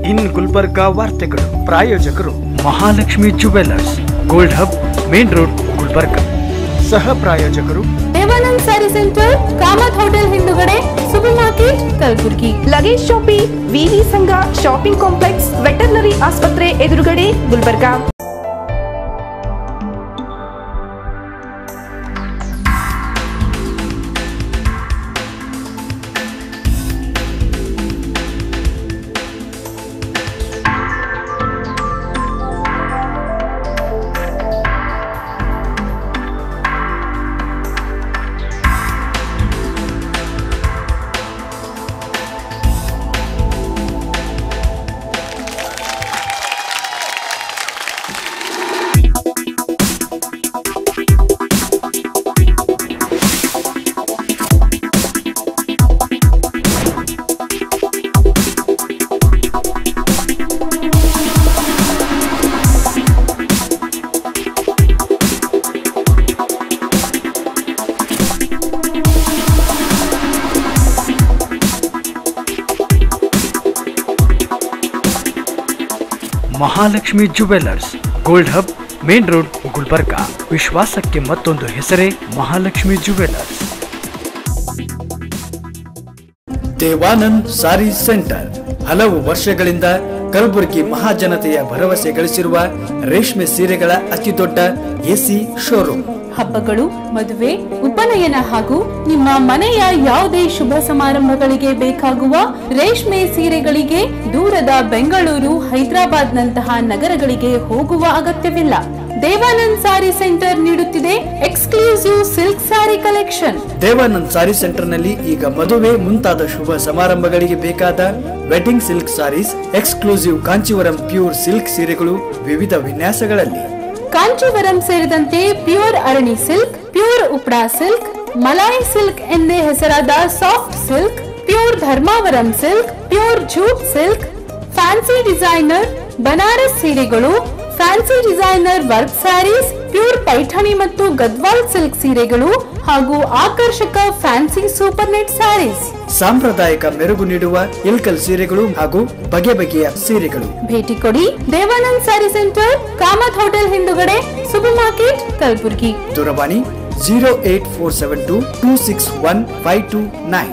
ಇನ್ ಗುಲ್ಬರ್ಗಾ ವಾರ್ತೆಗಳು ಪ್ರಾಯೋಜಕರು Mahalakshmi jewellers gold hub main road Gulbarga ಸಹ ಪ್ರಾಯೋಜಕರು Devanand sari centre Kamath hotel ಹಿಂದುಗಡೆ super market Kalaburgi luggage shoppe ವಿವಿ ಸಂಘ ಶಾಪಿಂಗ್ ಕಾಂಪ್ಲೆಕ್ಸ್ ವೆಟರ್ನರಿ ಆಸ್ಪತ್ರೆ ಎದುರುಗಡೆ Gulbarga Mahalakshmi jewellers gold hub main road Gulbarga ವಿಶ್ವಾಸಕ್ಕೆ ಮತ್ತೊಂದು ಹೆಸರೇ Mahalakshmi jewellers Devanand sari centre ಹಲವು ವರ್ಷಗಳಿಂದ ಕಲಬುರಗಿ ಮಹಾಜನತೆಯ ಭರವಸೆ ಗಳಿಸಿರುವ ರೇಷ್ಮೆ ಸೀರೆಗಳ ಅತಿದೊಡ್ಡ ಎಸಿ ಶೋರೂಮ್ ಹಬ್ಬಗಳು ಮದುವೆ ಉಪನಯನ ಹಾಗೂ ನಿಮ್ಮ ಮನೆಯ ಯಾವುದೇ ಶುಭ ಸಮಾರಂಭಗಳಿಗೆ ಬೇಕಾಗುವ ರೇಷ್ಮೆ ಸೀರೆಗಳಿಗೆ ದೂರದ ಬೆಂಗಳೂರು ಹೈದರಾಬಾದ್ ನಂತಹ ನಗರಗಳಿಗೆ ಹೋಗುವ ಅಗತ್ಯವಿಲ್ಲ ದೇವಾನಂದ್ ಸಾರಿ ಸೆಂಟರ್ ನೀಡುತ್ತಿದೆ exclusive silk sari collection Devanand sari ಸೆಂಟರ್ನಲ್ಲಿ ಈಗ ಮದುವೆ ಮುಂತಾದ ಶುಭ ಸಮಾರಂಭಗಳಿಗೆ ಬೇಕಾದ wedding silk saris exclusive Kanjeevaram pure silk ಸೀರೆಗಳು ವಿವಿಧ ವಿನ್ಯಾಸಗಳಲ್ಲಿ ಕಾಂಚೀವರಂ ಸೇರಿದಂತೆ pure Arani silk pure Uppada silk malai silk ಎಂದೇ ಹೆಸರಾದ soft silk pure Dharmavaram silk pure jute silk fancy designer Banaras ಸೀರೆಗಳು fancy designer work saris pure Paithani ಮತ್ತು ಗದ್ವಾಲ್ ಸಿಲ್ಕ್ ಸೀರೆಗಳು ಹಾಗೂ ಆಕರ್ಷಕ ಫ್ಯಾನ್ಸಿ ಸೂಪರ್ ನೆಟ್ ಸ್ಯಾರೀಸ್ ಸಾಂಪ್ರದಾಯಿಕ ಮೆರುಗು ನೀಡುವ ಇಲ್ಕಲ್ ಸೀರೆಗಳು ಹಾಗೂ ಬಗೆ ಬಗೆಯ ಸೀರೆಗಳು ಭೇಟಿ ಕೊಡಿ Devanand sari centre Kamath hotel ಹಿಂದುಗಡೆ ಸೂಪರ್ ಮಾರ್ಕೆಟ್ ಕಲಬುರ್ಗಿ ದೂರವಾಣಿ zero eight four seven two two six one five two nine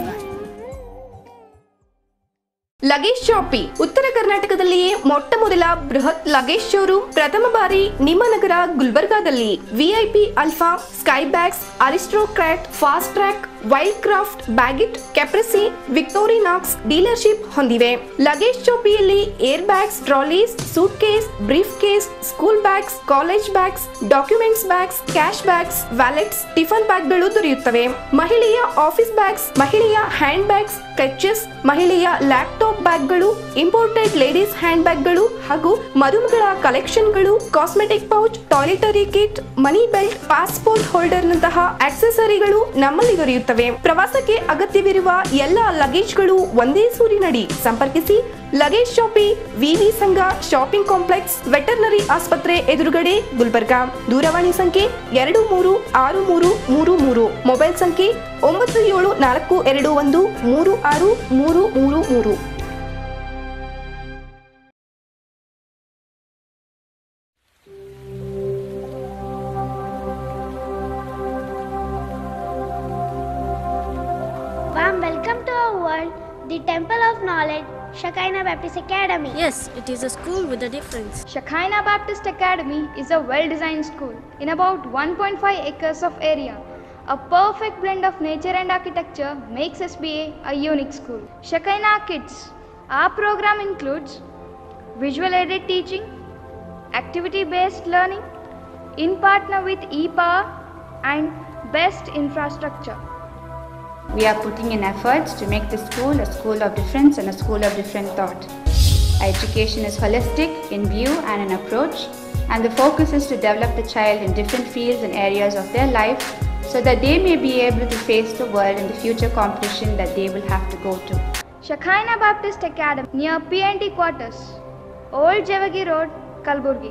luggage shoppe ಉತ್ತರ ಕರ್ನಾಟಕದಲ್ಲಿಯೇ ಮೊಟ್ಟ ಮೊದಲ ಬೃಹತ್ ಲಗೇಜ್ ಶೋರೂಮ್ ಪ್ರಥಮ ಬಾರಿ ನಿಮ್ಮ ನಗರ ಗುಲ್ಬರ್ಗಾದಲ್ಲಿ VIP Alfa sky bags Aristocrat Fastrack Wildcraft Baggit Caprese Victorinox dealership ಹೊಂದಿವೆ ಲಗೇಜ್ ಶಾಪಿಯಲ್ಲಿ air bags trolleys suitcase briefcase school bags college bags documents bags cash bags wallets tiffin ಬ್ಯಾಗ್ಗಳು ದೊರೆಯುತ್ತವೆ ಮಹಿಳೆಯ office bags ಮಹಿಳೆಯ hand bags clutches ಮಹಿಳೆಯ laptop ಬ್ಯಾಗ್ಗಳು imported ladies hand ಬ್ಯಾಗ್ಗಳು ಹಾಗೂ ಮರುಮಗಳ ಕಲೆಕ್ಷನ್ಗಳು cosmetic pouch toiletry kit money belt passport holder ನಂತಹ ಆಕ್ಸೆಸರಿಗಳು ನಮ್ಮಲ್ಲಿ ದೊರೆಯುತ್ತವೆ ಪ್ರವಾಸಕ್ಕೆ ಅಗತ್ಯವಿರುವ ಎಲ್ಲ ಲಗೇಜ್ಗಳು ಒಂದೇ ಸೂರಿನಡಿ ಸಂಪರ್ಕಿಸಿ ಲಗೇಜ್ ಶಾಪಿ ವಿವಿ ಸಂಘ ಶಾಪಿಂಗ್ ಕಾಂಪ್ಲೆಕ್ಸ್ ವೆಟರ್ನರಿ ಆಸ್ಪತ್ರೆ ಎದುರುಗಡೆ ಗುಲ್ಬರ್ಗಾ ದೂರವಾಣಿ ಸಂಖ್ಯೆ ಎರಡು ಮೂರು ಆರು ಮೂರು ಮೂರು ಮೂರು ಮೊಬೈಲ್ ಸಂಖ್ಯೆ ಒಂಬತ್ತು ಏಳು ನಾಲ್ಕು ಎರಡು ಒಂದು ಮೂರು ಆರು ಮೂರು ಮೂರು ಮೂರು Warm welcome to our world, the Temple of Knowledge, Shekinah Baptist Academy. Yes, it is a school with a difference. Shekinah Baptist Academy is a well designed school in about 1.5 acres of area. A perfect blend of nature and architecture makes SBA a unique school. Shekinah Kids. Our program includes visual aided teaching, activity based learning, in partner with ePower, and best infrastructure. We are putting in efforts to make the school a school of difference and a school of different thought. Our education is holistic in view and in approach, and the focus is to develop the child in different fields and areas of their life so that they may be able to face the world in the future competition that they will have to go to. Shekinah Baptist Academy near PNT quarters, Old Javagi Road, Kalburgi.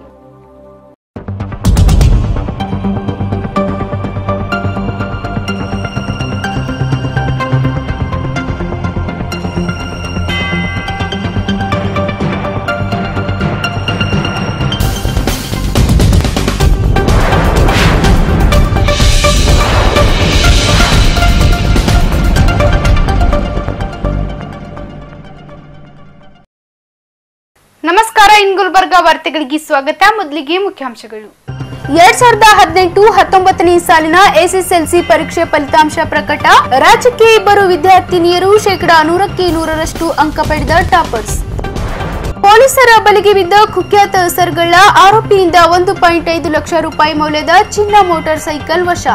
Gulbarga ವಾರ್ತೆಗಳಿಗೆ ಸ್ವಾಗತ ಮೊದಲಿಗೆ ಮುಖ್ಯಾಂಶಗಳು ಎರಡ್ ಸಾವಿರದ ಹದಿನೆಂಟು ಹತ್ತೊಂಬತ್ತನೇ ಸಾಲಿನ SSLC ಪರೀಕ್ಷೆ ಫಲಿತಾಂಶ ಪ್ರಕಟ ರಾಜ್ಯಕ್ಕೆ ಇಬ್ಬರು ವಿದ್ಯಾರ್ಥಿನಿಯರು ಶೇಕಡಾ ನೂರಕ್ಕೆ ನೂರರಷ್ಟು ಅಂಕ ಪಡೆದ ಟಾಪರ್ಸ್ ಪೊಲೀಸರ ಬಲಿಗೆ ಬಿದ್ದ ಕುಖ್ಯಾತ ಸರ್ಗಳ ಆರೋಪಿಯಿಂದ ಒಂದು ಪಾಯಿಂಟ್ ಐದು ಲಕ್ಷ ರೂಪಾಯಿ ಮೌಲ್ಯದ ಚಿನ್ನ ಮೋಟಾರ್ ಸೈಕಲ್ ವಶ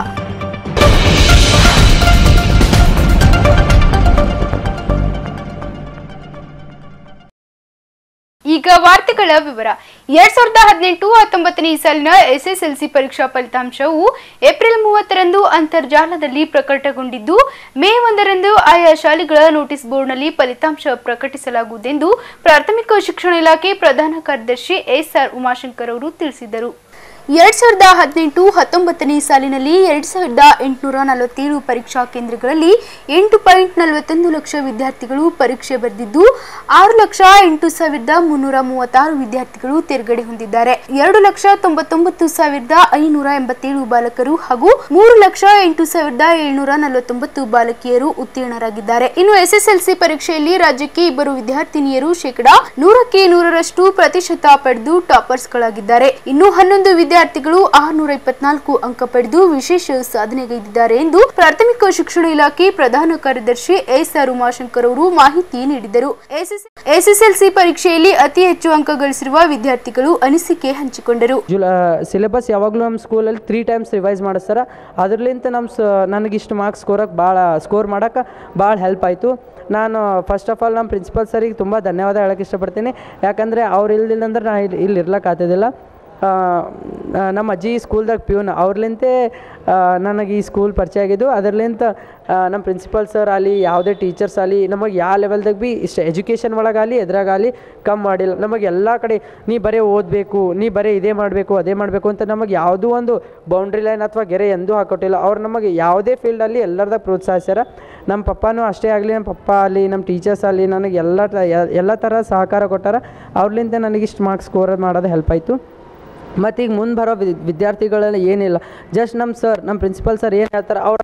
ಈಗ ವಾರ್ತೆಗಳ ವಿವರ ಎರಡ್ ಸಾವಿರದ ಹದಿನೆಂಟು ಹತ್ತೊಂಬತ್ತನೇ ಸಾಲಿನ ಎಸ್ಎಸ್ಎಲ್ಸಿ ಪರೀಕ್ಷಾ ಫಲಿತಾಂಶವು ಏಪ್ರಿಲ್ ಮೂವತ್ತರಂದು ಅಂತರ್ಜಾಲದಲ್ಲಿ ಪ್ರಕಟಗೊಂಡಿದ್ದು ಮೇ ಒಂದರಂದು ಆಯಾ ಶಾಲೆಗಳ ನೋಟಿಸ್ ಬೋರ್ಡ್ನಲ್ಲಿ ಫಲಿತಾಂಶ ಪ್ರಕಟಿಸಲಾಗುವುದೆಂದು ಪ್ರಾಥಮಿಕ ಶಿಕ್ಷಣ ಇಲಾಖೆ ಪ್ರಧಾನ ಕಾರ್ಯದರ್ಶಿ ಎಸ್ಆರ್ ಉಮಾಶಂಕರ್ ಅವರು ತಿಳಿಸಿದರು ಎರಡ್ ಸಾವಿರದ ಹದಿನೆಂಟು ಹತ್ತೊಂಬತ್ತನೇ ಸಾಲಿನಲ್ಲಿ ಎರಡ್ ಸಾವಿರದ ಎಂಟುನೂರ ನಲವತ್ತೇಳು ಪರೀಕ್ಷಾ ಕೇಂದ್ರಗಳಲ್ಲಿ ಎಂಟು ಪಾಯಿಂಟ್ ನಲವತ್ತೊಂದು ಲಕ್ಷ ವಿದ್ಯಾರ್ಥಿಗಳು ಪರೀಕ್ಷೆ ಬರೆದಿದ್ದು ಆರು ಲಕ್ಷ ಎಂಟು ಸಾವಿರದ ಮುನ್ನೂರ ಮೂವತ್ತಾರು ವಿದ್ಯಾರ್ಥಿಗಳು ತೇರ್ಗಡೆ ಹೊಂದಿದ್ದಾರೆ ಎರಡು ಲಕ್ಷ ತೊಂಬತ್ತೊಂಬತ್ತು ಸಾವಿರದ ಐನೂರ ಎಂಬತ್ತೇಳು ಬಾಲಕರು ಹಾಗೂ ಮೂರು ಲಕ್ಷ ಎಂಟು ಸಾವಿರದ ಏಳ್ನೂರ ನಲವತ್ತೊಂಬತ್ತು ಬಾಲಕಿಯರು ಉತ್ತೀರ್ಣರಾಗಿದ್ದಾರೆ ಇನ್ನು ಎಸ್ಎಸ್ಎಲ್ಸಿ ಪರೀಕ್ಷೆಯಲ್ಲಿ ರಾಜ್ಯಕ್ಕೆ ಇಬ್ಬರು ವಿದ್ಯಾರ್ಥಿನಿಯರು ಶೇಕಡಾ ನೂರಕ್ಕೆ ನೂರರಷ್ಟು ಪ್ರತಿಶತ ಪಡೆದು ಟಾಪರ್ಸ್ಗಳಾಗಿದ್ದಾರೆ ಇನ್ನು ಹನ್ನೊಂದು ವಿದ್ಯಾರ್ಥಿಗಳು ಆರುನೂರ ಇಪ್ಪತ್ನಾಲ್ಕು ಅಂಕ ಪಡೆದು ವಿಶೇಷ ಸಾಧನೆಗೈದಿದ್ದಾರೆ ಎಂದು ಪ್ರಾಥಮಿಕ ಶಿಕ್ಷಣ ಇಲಾಖೆ ಪ್ರಧಾನ ಕಾರ್ಯದರ್ಶಿ ಎಸ್ ಆರ್ ಉಮಾಶಂಕರ್ ಅವರು ಮಾಹಿತಿ ನೀಡಿದರು ಎಸ್ಎಸ್ಎಲ್ಸಿ ಪರೀಕ್ಷೆಯಲ್ಲಿ ಅತಿ ಹೆಚ್ಚು ಅಂಕ ಗಳಿಸಿರುವ ವಿದ್ಯಾರ್ಥಿಗಳು ಅನಿಸಿಕೆ ಹಂಚಿಕೊಂಡರು ಜುಲ ಸಿಲೆಬಸ್ ಯಾವಾಗಲೂ ನಮ್ಮ ಸ್ಕೂಲಲ್ಲಿ ತ್ರೀ ಟೈಮ್ಸ್ ರಿವೈಸ್ ಮಾಡಿಸ್ತಾರೆ ಅದರ್ಲಿಂತ ನಮ್ಮ ಸ ನನಗೆ ಇಷ್ಟು ಮಾರ್ಕ್ಸ್ ಸ್ಕೋರಕ್ಕೆ ಭಾಳ ಸ್ಕೋರ್ ಮಾಡೋಕೆ ಭಾಳ ಹೆಲ್ಪ್ ಆಯಿತು ನಾನು ಫಸ್ಟ್ ಆಫ್ ಆಲ್ ನಮ್ಮ ಪ್ರಿನ್ಸಿಪಲ್ ಸರಿಗೆ ತುಂಬ ಧನ್ಯವಾದ ಹೇಳೋಕ್ಕೆ ಇಷ್ಟಪಡ್ತೀನಿ ಯಾಕಂದರೆ ಅವ್ರು ಇಲ್ದಿಲ್ಲ ಅಂದ್ರೆ ನಾನು ಇಲ್ಲಿ ಇಲ್ಲಿ ಇರ್ಲಕ್ಕೆ ಆಗ್ತಿದ್ದಿಲ್ಲ ಆ, ನಮ್ಮ ಅಜ್ಜಿ ಸ್ಕೂಲ್ದಾಗ ಪ್ಯೂನ್ ಅವ್ರಲಿಂತೆ ನನಗೆ ಈ ಸ್ಕೂಲ್ ಪರಿಚಯ ಆಗಿದ್ದು ಅದರ್ಲಿಂತ ನಮ್ಮ ಪ್ರಿನ್ಸಿಪಲ್ ಸರ್ ಆಗಲಿ ಯಾವುದೇ ಟೀಚರ್ಸ್ ಆಗಲಿ ನಮಗೆ ಯಾವ ಲೆವೆಲ್ದಾಗ ಭೀ ಇಷ್ಟ ಎಜುಕೇಷನ್ ಒಳಗಾಗಲಿ ಎದ್ರಾಗಲಿ ಕಮ್ಮಿ ಮಾಡಿಲ್ಲ ನಮಗೆ ಎಲ್ಲ ಕಡೆ ನೀ ಬರೀ ಓದಬೇಕು ನೀ ಬರೀ ಇದೇ ಮಾಡಬೇಕು ಅದೇ ಮಾಡಬೇಕು ಅಂತ ನಮಗೆ ಯಾವುದೂ ಒಂದು ಬೌಂಡ್ರಿ ಲೈನ್ ಅಥವಾ ಗೆರೆ ಎಂದೂ ಹಾಕೊಟ್ಟಿಲ್ಲ ಅವ್ರು ನಮಗೆ ಯಾವುದೇ ಫೀಲ್ಡಲ್ಲಿ ಎಲ್ಲರದಾಗ ಪ್ರೋತ್ಸಾಹಿಸ್ಯಾರ ನಮ್ಮ ಪಪ್ಪನೂ ಅಷ್ಟೇ ಆಗಲಿ ನಮ್ಮ ಪಪ್ಪ ಆಗಲಿ ನಮ್ಮ ಟೀಚರ್ಸ್ ಆಗಲಿ ನನಗೆ ಎಲ್ಲ ತ- ಎಲ್ಲ ಥರ ಸಹಕಾರ ಕೊಟ್ಟಾರ ಅವ್ರಲಿಂದ ನನಗೆ ಇಷ್ಟು ಮಾರ್ಕ್ಸ್ ಸ್ಕೋರ್ ಮಾಡೋದು ಹೆಲ್ಪ್ ಆಯಿತು ಮತ್ತು ಈಗ ಮುಂದೆ ಬರೋ ವಿ- ವಿದ್ಯಾರ್ಥಿಗಳೆಲ್ಲ ಏನಿಲ್ಲ ಜಸ್ಟ್ ನಮ್ಮ ಸರ್ ನಮ್ಮ ಪ್ರಿನ್ಸಿಪಲ್ ಸರ್ ಏನು ಹೇಳ್ತಾರೆ ಅವ್ರು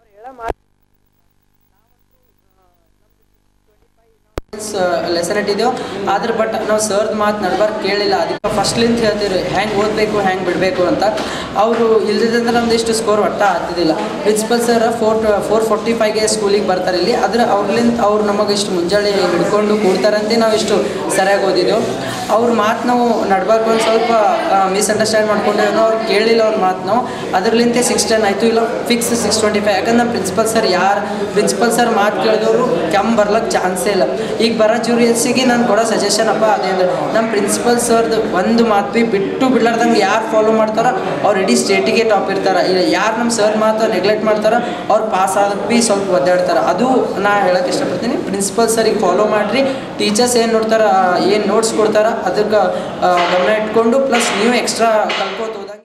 ಲೆಸನ್ ಇಟ್ಟಿದ್ದೆವು ಆದ್ರೆ ಬಟ್ ನಾವು ಸರ್ದ ಮಾತು ನಡ್ಬಾರ್ದು ಕೇಳಿಲ್ಲ ಅದಕ್ಕೆ ಫಸ್ಟ್ಲಿಂದ ಹೇಳ್ತೀರಿ ಹೆಂಗೆ ಓದಬೇಕು ಹೆಂಗೆ ಬಿಡಬೇಕು ಅಂತ ಅವರು ಇಲ್ದಿದ್ರೆ ನಮ್ದು ಇಷ್ಟು ಸ್ಕೋರ್ ಒಟ್ಟ ಆಗ್ತಿದ್ದಿಲ್ಲ principal sir four four forty ಫೈವ್ಗೆ ಸ್ಕೂಲಿಗೆ ಬರ್ತಾರೆ ಇಲ್ಲಿ ಆದ್ರೆ ಅವ್ರಲಿಂದ ಅವ್ರು ನಮಗೆ ಇಷ್ಟು ಮುಂಜಾನೆ ಹಿಡ್ಕೊಂಡು ಕೂಡ್ತಾರಂತೆ ನಾವು ಇಷ್ಟು ಸರಿಯಾಗಿ ಓದಿದ್ದೆವು ಅವ್ರ ಮಾತು ನಾವು ನಡ್ಬಾರ್ದು ಒಂದು ಸ್ವಲ್ಪ ಮಿಸ್ಅಂಡರ್ಸ್ಟ್ಯಾಂಡ್ ಮಾಡ್ಕೊಂಡೇವೋ ಅವ್ರು ಕೇಳಿಲ್ಲ ಅವ್ರ ಮಾತು ನಾವು ಅದರ್ಲಿಂತೆ ಸಿಕ್ಸ್ ಟೆನ್ ಆಯಿತು ಇಲ್ಲ ಫಿಕ್ಸ್ ಸಿಕ್ಸ್ ಟ್ವೆಂಟಿ ಫೈವ್ ಯಾಕಂದ್ರೆ ನಮ್ಮ ಪ್ರಿನ್ಸಿಪಲ್ ಸರ್ ಯಾರು ಪ್ರಿನ್ಸಿಪಲ್ ಸರ್ ಮಾತು ಕೇಳಿದವರು ಕೆಮ್ಮ ಬರ್ಲಕ್ಕೆ ಚಾನ್ಸೇ ಇಲ್ಲ ಈಗ ಬರೋ ಜೂರಿಯರ್ಸಿಗೆ ನಾನು ಕೊಡೋ ಸಜೆಷನ್ ಅಪ್ಪ ಅದೇ ಅಂದ್ರೆ ನಮ್ಮ ಪ್ರಿನ್ಸಿಪಲ್ ಸರ್ದು ಒಂದು ಮಾತು ಭೀ ಬಿಟ್ಟು ಬಿಡ್ಲಾರ್ದಂಗೆ ಯಾರು ಫಾಲೋ ಮಾಡ್ತಾರೋ ಅವ್ರು ಇಡೀ ಸ್ಟೇಟಿಗೆ ಟಾಪ್ ಇರ್ತಾರೆ ಇಲ್ಲ ಯಾರು ನಮ್ಮ ಸರ್ ಮಾತು ನೆಗ್ಲೆಕ್ಟ್ ಮಾಡ್ತಾರೋ ಅವ್ರು ಪಾಸ್ ಆದಕ್ಕೆ ಭೀ ಸ್ವಲ್ಪ ಒದ್ದಾಡ್ತಾರೆ ಅದು ನಾ ಹೇಳಕ್ಕೆ ಇಷ್ಟಪಡ್ತೀನಿ ಪ್ರಿನ್ಸಿಪಲ್ ಸರಿಗೆ ಫಾಲೋ ಮಾಡಿರಿ ಟೀಚರ್ಸ್ ಏನು ನೋಡ್ತಾರ ಏನು ನೋಟ್ಸ್ ಕೊಡ್ತಾರ ಅದಕ್ಕೆ ಆ, ಗಮನ ಇಟ್ಕೊಂಡು ಪ್ಲಸ್ ನೀವು ಎಕ್ಸ್ಟ್ರಾ ಕಲ್ಕೋತ ಹೋದಾಗ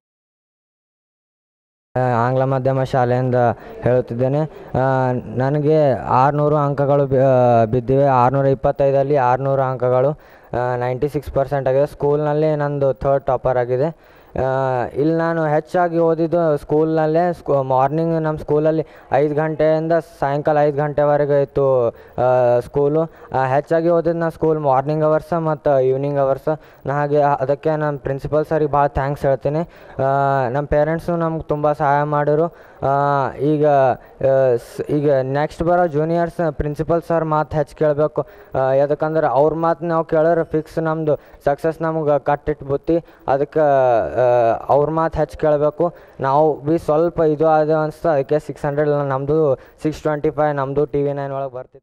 ಆಂಗ್ಲ ಮಾಧ್ಯಮ ಶಾಲೆಯಿಂದ ಹೇಳುತ್ತಿದ್ದೇನೆ ಆ, ನನಗೆ ಆರುನೂರು ಅಂಕಗಳು ಬಿ- ಆ, ಬಿದ್ದಿವೆ ಆರುನೂರ ಇಪ್ಪತ್ತೈದಲ್ಲಿ ಆರುನೂರು ಅಂಕಗಳು ನೈಂಟಿ ಸಿಕ್ಸ್ ಪರ್ಸೆಂಟ್ ಆಗಿದೆ ಸ್ಕೂಲ್ನಲ್ಲಿ ನಂದು ಥರ್ಡ್ ಟಾಪರ್ ಆಗಿದೆ ಆ, ಇಲ್ಲಿ ನಾನು ಹೆಚ್ಚಾಗಿ ಓದಿದ್ದು ಸ್ಕೂಲ್ನಲ್ಲೇ ಸ್ಕೂ ಮಾರ್ನಿಂಗ್ ನಮ್ಮ ಸ್ಕೂಲಲ್ಲಿ ಐದು ಗಂಟೆಯಿಂದ ಸಾಯಂಕಾಲ ಐದು ಗಂಟೆವರೆಗೆ ಇತ್ತು ಆ, ಸ್ಕೂಲು ಆ, ಹೆಚ್ಚಾಗಿ ಓದಿದ್ದು ನಾನು ಸ್ಕೂಲ್ ಮಾರ್ನಿಂಗ್ ಅವರ್ಸ ಮತ್ತು ಈವ್ನಿಂಗ್ ಅವರ್ಸ ನಾ ಹಾಗೆ ಅದಕ್ಕೆ ನಮ್ಮ ಪ್ರಿನ್ಸಿಪಲ್ ಸರಿಗೆ ಭಾಳ ಥ್ಯಾಂಕ್ಸ್ ಹೇಳ್ತೀನಿ ಆ, ನಮ್ಮ ಪೇರೆಂಟ್ಸು ನಮ್ಗೆ ತುಂಬ ಸಹಾಯ ಮಾಡಿದ್ರು ಆ, ಈಗ ಆ, ಸ್- ಈಗ ನೆಕ್ಸ್ಟ್ ಬರೋ ಜೂನಿಯರ್ಸ್ ಪ್ರಿನ್ಸಿಪಲ್ ಸರ್ ಮಾತು ಹೆಚ್ಚು ಕೇಳಬೇಕು ಯಾಕಂದ್ರೆ ಅವ್ರ ಮಾತು ನಾವು ಕೇಳಿದ್ರೆ ಫಿಕ್ಸ್ ನಮ್ಮದು ಸಕ್ಸಸ್ ನಮ್ಗೆ ಕಟ್ಟಿಟ್ಟು ಬುತ್ತಿ ಅದಕ್ಕೆ ಅವ್ರ ಮಾತು ಹೆಚ್ಚು ಕೇಳಬೇಕು ನಾವು ಬಿ ಸ್ವಲ್ಪ ಇದು ಅದು ಅನಿಸ್ತು ಅದಕ್ಕೆ ಸಿಕ್ಸ್ ಹಂಡ್ರೆಡ್ ನಮ್ಮದು ಸಿಕ್ಸ್ ಟ್ವೆಂಟಿ ಫೈವ್ ನಮ್ಮದು ಟಿ ವಿ ನೈನ್ ಒಳಗೆ ಬರ್ತಿತ್ತು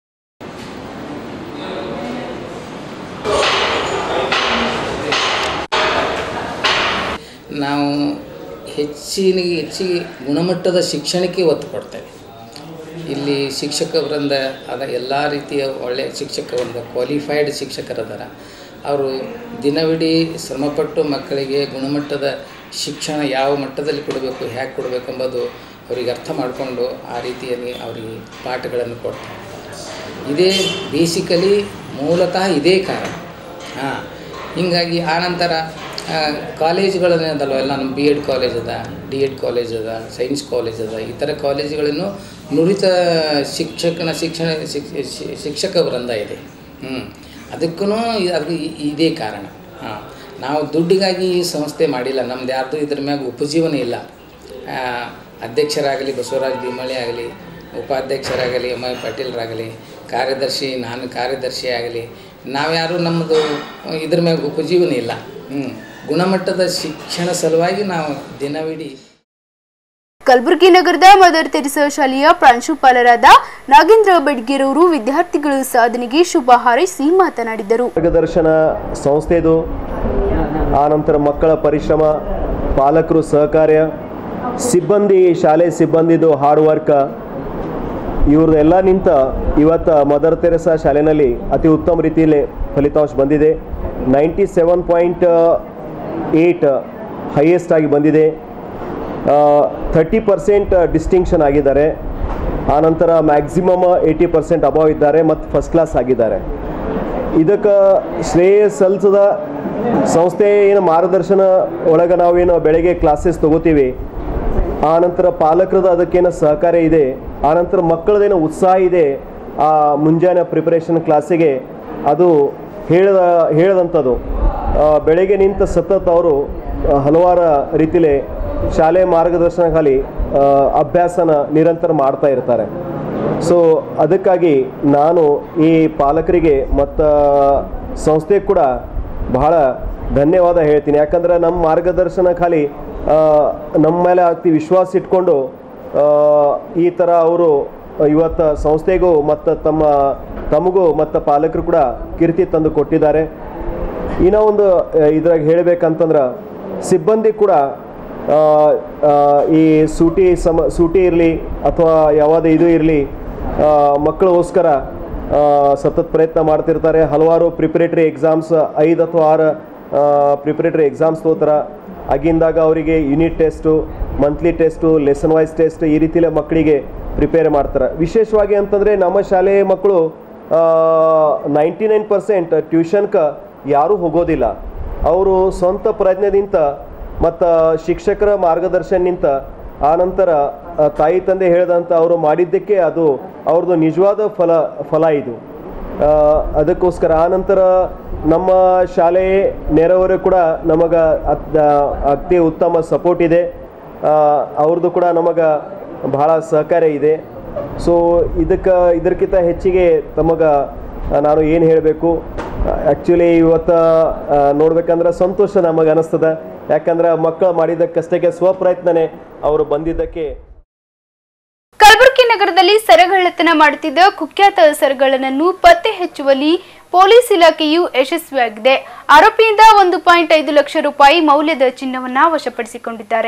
ನಾವು ಹೆಚ್ಚಿನ ಹೆಚ್ಚಿಗೆ ಗುಣಮಟ್ಟದ ಶಿಕ್ಷಣಕ್ಕೆ ಒತ್ತು ಕೊಡ್ತೇವೆ ಇಲ್ಲಿ ಶಿಕ್ಷಕ ವೃಂದ ಅದ ಎಲ್ಲ ರೀತಿಯ ಒಳ್ಳೆಯ ಶಿಕ್ಷಕ ವೃಂದ ಕ್ವಾಲಿಫೈಡ್ ಶಿಕ್ಷಕರದಾರ ಅವರು ದಿನವಿಡೀ ಶ್ರಮಪಟ್ಟು ಮಕ್ಕಳಿಗೆ ಗುಣಮಟ್ಟದ ಶಿಕ್ಷಣ ಯಾವ ಮಟ್ಟದಲ್ಲಿ ಕೊಡಬೇಕು ಹೇಗೆ ಕೊಡಬೇಕೆಂಬುದು ಅವರಿಗೆ ಅರ್ಥ ಮಾಡಿಕೊಂಡು ಆ ರೀತಿಯಲ್ಲಿ ಅವರಿಗೆ ಪಾಠಗಳನ್ನು ಕೊಡ್ತಾರೆ ಇದೇ ಬೇಸಿಕಲಿ ಮೂಲತಃ ಇದೇ ಕಾರಣ ಹಾಂ ಹೀಗಾಗಿ ಆನಂತರ ಕಾಲೇಜುಗಳನ್ನೇದಲ್ವ ಎಲ್ಲ ನಮ್ಮ ಬಿ ಎಡ್ ಕಾಲೇಜ್ ಅದ ಡಿ ಎಡ್ ಕಾಲೇಜ್ ಅದ ಸೈನ್ಸ್ ಕಾಲೇಜ್ ಅದ ಈ ಥರ ಕಾಲೇಜುಗಳನ್ನು ನುರಿತ ಶಿಕ್ಷಕನ ಶಿಕ್ಷಣ ಶಿಕ್ಷ- ಶಿ- ಶಿಕ್ಷಕ ವೃಂದ ಇದೆ ಹ್ಞೂ ಅದಕ್ಕೂ ಅದಕ್ಕೆ ಇ- ಇದೇ ಕಾರಣ ಹಾಂ ನಾವು ದುಡ್ಡಿಗಾಗಿ ಈ ಸಂಸ್ಥೆ ಮಾಡಿಲ್ಲ ನಮ್ದು ಯಾರ್ದು ಇದ್ರ ಮ್ಯಾಗ ಉಪಜೀವನ ಇಲ್ಲ ಆ, ಅಧ್ಯಕ್ಷರಾಗಲಿ ಬಸವರಾಜ್ ಬಿಮಳೆ ಆಗಲಿ ಉಪಾಧ್ಯಕ್ಷರಾಗಲಿ ಎಮ್ ಐ ಪಾಟೀಲ್ರಾಗಲಿ ಕಾರ್ಯದರ್ಶಿ ನಾನು ಕಾರ್ಯದರ್ಶಿ ಆಗಲಿ ನಾವ್ಯಾರು ನಮ್ಮದು ಇದ್ರ ಮ್ಯಾಗ ಉಪಜೀವನ ಇಲ್ಲ ಹ್ಞೂ ಗುಣಮಟ್ಟದ ಶಿಕ್ಷಣ ಸಲುವಾಗಿ ನಾವು ದಿನವಿಡೀ ಕಲಬುರಗಿ ನಗರದ ಮದರ್ ತೆರಿಸಾ ಶಾಲೆಯ ಪ್ರಾಂಶುಪಾಲರಾದ ನಾಗೇಂದ್ರ ಬೆಡ್ಗೇರವರು ವಿದ್ಯಾರ್ಥಿಗಳ ಸಾಧನೆಗೆ ಶುಭ ಹಾರೈಸಿ ಮಾತನಾಡಿದರು ಮಾರ್ಗದರ್ಶನ ಸಂಸ್ಥೆದು ಆನಂತರ ಮಕ್ಕಳ ಪರಿಶ್ರಮ ಪಾಲಕರು ಸಹಕಾರ್ಯ ಸಿಬ್ಬಂದಿ ಶಾಲೆ ಸಿಬ್ಬಂದಿದು ಹಾರ್ಡ್ ವರ್ಕ್ ಇವ್ರದ್ದೆಲ್ಲ ನಿಂತ ಇವತ್ತು ಮದರ್ ತೆರೆಸಾ ಶಾಲೆಯಲ್ಲಿ ಅತಿ ಉತ್ತಮ ರೀತಿಯಲ್ಲಿ ಫಲಿತಾಂಶ ಬಂದಿದೆ ninety seven point eight highest ಆಗಿ ಬಂದಿದೆ ಥರ್ಟಿ ಪರ್ಸೆಂಟ್ ಡಿಸ್ಟಿಂಕ್ಷನ್ ಆಗಿದ್ದಾರೆ ಆನಂತರ ಮ್ಯಾಕ್ಸಿಮಮ್ ಏಯ್ಟಿ ಪರ್ಸೆಂಟ್ ಅಬಾವ್ ಇದ್ದಾರೆ ಮತ್ತು ಫಸ್ಟ್ ಕ್ಲಾಸ್ ಆಗಿದ್ದಾರೆ ಇದಕ್ಕೆ ಶ್ರೇಯ ಸಲ್ಲಿಸದ ಸಂಸ್ಥೆ ಏನು ಮಾರ್ಗದರ್ಶನ ಒಳಗೆ ನಾವೇನು ಬೆಳಗ್ಗೆ ಕ್ಲಾಸಸ್ ತಗೋತೀವಿ ಆನಂತರ ಪಾಲಕರದ ಅದಕ್ಕೇನು ಸಹಕಾರ ಇದೆ ಆನಂತರ ಮಕ್ಕಳದೇನೋ ಉತ್ಸಾಹ ಇದೆ ಆ ಮುಂಜಾನೆ ಪ್ರಿಪರೇಷನ್ ಕ್ಲಾಸಿಗೆ ಅದು ಹೇಳದ ಹೇಳದಂಥದ್ದು ಆ, ಬೆಳಗ್ಗೆ ನಿಂತ ಸತತ ಅವರು ಹಲವಾರು ರೀತಿಲಿ ಶಾಲೆ ಮಾರ್ಗದರ್ಶನ ಖಾಲಿ ಆ, ಅಭ್ಯಾಸನ ನಿರಂತರ ಮಾಡ್ತಾ ಇರ್ತಾರೆ ಸೊ ಅದಕ್ಕಾಗಿ ನಾನು ಈ ಪಾಲಕರಿಗೆ ಮತ್ತು ಸಂಸ್ಥೆ ಕೂಡ ಬಹಳ ಧನ್ಯವಾದ ಹೇಳ್ತೀನಿ ಯಾಕಂದ್ರೆ ನಮ್ಮ ಮಾರ್ಗದರ್ಶನ ಖಾಲಿ ಆ, ನಮ್ಮ ಮೇಲೆ ಅತಿ ವಿಶ್ವಾಸ ಇಟ್ಕೊಂಡು ಆ, ಈ ಥರ ಅವರು ಇವತ್ತು ಸಂಸ್ಥೆಗೂ ಮತ್ತು ತಮ್ಮ ತಮಗೂ ಮತ್ತು ಪಾಲಕರು ಕೂಡ ಕೀರ್ತಿ ತಂದು ಕೊಟ್ಟಿದ್ದಾರೆ ಇನ್ನೂ ಒಂದು ಇದ್ರಾಗ ಹೇಳಬೇಕಂತಂದ್ರೆ ಸಿಬ್ಬಂದಿ ಕೂಡ ಆ, ಆ, ಈ ಸೂಟಿ ಸಮ ಸೂಟಿ ಇರಲಿ ಅಥವಾ ಯಾವುದೇ ಇದು ಇರಲಿ ಮಕ್ಕಳಿಗೋಸ್ಕರ ಆ, ಸತತ ಪ್ರಯತ್ನ ಮಾಡ್ತಿರ್ತಾರೆ ಹಲವಾರು ಪ್ರಿಪರೇಟರಿ ಎಕ್ಸಾಮ್ಸ್ ಐದು ಅಥವಾ ಆರು ಪ್ರಿಪರೇಟರಿ ಎಕ್ಸಾಮ್ಸ್ ತಗೋತಾರ ಆಗಿಂದಾಗ ಅವರಿಗೆ unit test monthly test lesson wise test ಈ ರೀತಿಲೇ ಮಕ್ಕಳಿಗೆ ಪ್ರಿಪೇರ್ ಮಾಡ್ತಾರೆ ವಿಶೇಷವಾಗಿ ಅಂತಂದರೆ ನಮ್ಮ ಶಾಲೆ ಮಕ್ಕಳು ನೈಂಟಿ ನೈನ್ ಪರ್ಸೆಂಟ್ ಟ್ಯೂಷನ್ಗೆ ಯಾರೂ ಹೋಗೋದಿಲ್ಲ ಅವರು ಸ್ವಂತ ಪ್ರಜ್ಞೆದಿಂದ ಮತ್ತು ಶಿಕ್ಷಕರ ಮಾರ್ಗದರ್ಶನನಿಂದ ಆನಂತರ ಆ, ತಾಯಿ ತಂದೆ ಹೇಳಿದಂಥ ಅವರು ಮಾಡಿದ್ದಕ್ಕೆ ಅದು ಅವ್ರದ್ದು ನಿಜವಾದ ಫಲ ಫಲ ಇದು ಆ, ಅದಕ್ಕೋಸ್ಕರ ಆನಂತರ ನಮ್ಮ ಶಾಲೆ ನೆರವರು ಕೂಡ ನಮಗೆ ಅತ್ ಅತಿ ಉತ್ತಮ ಸಪೋರ್ಟ್ ಇದೆ ಆ, ಅವ್ರದ್ದು ಕೂಡ ನಮಗೆ ಬಹಳ ಸಹಕಾರ ಇದೆ ಸೊ ಇದಕ್ಕೆ ಇದಕ್ಕಿಂತ ಹೆಚ್ಚಿಗೆ ತಮಗೆ ನಾನು ಏನು ಹೇಳಬೇಕು ಆ್ಯಕ್ಚುಲಿ ಇವತ್ತು ಆ, ನೋಡ್ಬೇಕಂದ್ರೆ ಸಂತೋಷ ನಮಗೆ ಅನಿಸ್ತದೆ ಯಾಕಂದ್ರೆ ಮಕ್ಕಳು ಮಾಡಿದ ಕಷ್ಟಕ್ಕೆ ಸ್ವಪ್ರಯತ್ನನೇ ಅವರು ಬಂದಿದ್ದಕ್ಕೆ ಕಲಬುರಗಿ ನಗರದಲ್ಲಿ ಸರಗಳ್ಳತನ ಮಾಡುತ್ತಿದ್ದ ಕುಖ್ಯಾತ ಸರಗಳನನ್ನು ಪತ್ತೆ ಹಚ್ಚುವಲ್ಲಿ ಪೊಲೀಸ್ ಇಲಾಖೆಯು ಯಶಸ್ವಿಯಾಗಿದೆ ಆರೋಪಿಯಿಂದ ಒಂದು ಪಾಯಿಂಟ್ ಐದು ಲಕ್ಷ ರೂಪಾಯಿ ಮೌಲ್ಯದ ಚಿನ್ನವನ್ನ ವಶಪಡಿಸಿಕೊಂಡಿದ್ದಾರೆ